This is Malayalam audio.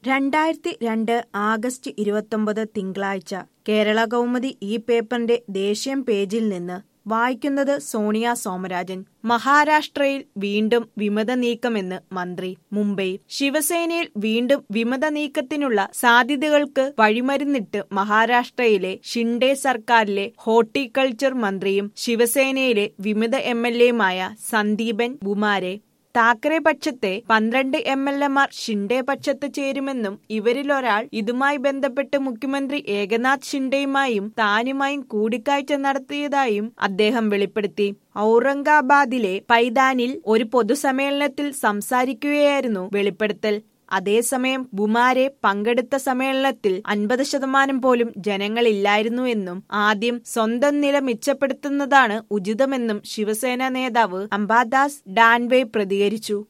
രണ്ടായിരത്തി രണ്ട് ആഗസ്റ്റ് ഇരുപത്തൊമ്പത് തിങ്കളാഴ്ച കേരള കൗമുദി ഈ പേപ്പറിന്റെ ദേശീയം പേജിൽ നിന്ന് വായിക്കുന്നത് സോണിയ സോമരാജൻ മഹാരാഷ്ട്രയിൽ വീണ്ടും വിമത നീക്കമെന്ന് മന്ത്രി മുംബൈ ശിവസേനയിൽ വീണ്ടും വിമത നീക്കത്തിനുള്ള സാധ്യതകൾക്ക് വഴിമരുന്നിട്ട് മഹാരാഷ്ട്രയിലെ ഷിൻഡെ സർക്കാരിലെ ഹോർട്ടിക്കൾച്ചർ മന്ത്രിയും ശിവസേനയിലെ വിമത എം എൽ എയുമായ സന്ദീപൻ ബുമാരെ താക്കറെ പക്ഷത്തെ പന്ത്രണ്ട് എം എൽ എമാർ ഷിൻഡെ പക്ഷത്ത് ചേരുമെന്നും ഇവരിലൊരാൾ ഇതുമായി ബന്ധപ്പെട്ട് മുഖ്യമന്ത്രി ഏകനാഥ് ഷിൻഡെയുമായും താനുമായും കൂടിക്കാഴ്ച നടത്തിയതായും അദ്ദേഹം വെളിപ്പെടുത്തി ഔറംഗാബാദിലെ പൈതാനിൽ ഒരു പൊതുസമ്മേളനത്തിൽ സംസാരിക്കുകയായിരുന്നു വെളിപ്പെടുത്തൽ അതേസമയം ബുമാരെ പങ്കെടുത്ത സമ്മേളനത്തിൽ അൻപത് ശതമാനം പോലും ജനങ്ങളില്ലായിരുന്നു എന്നും ആദ്യം സ്വന്തം നില മെച്ചപ്പെടുത്തുന്നതാണ് ഉചിതമെന്നും ശിവസേന നേതാവ് അംബാദാസ് ഡാൻവെ പ്രതികരിച്ചു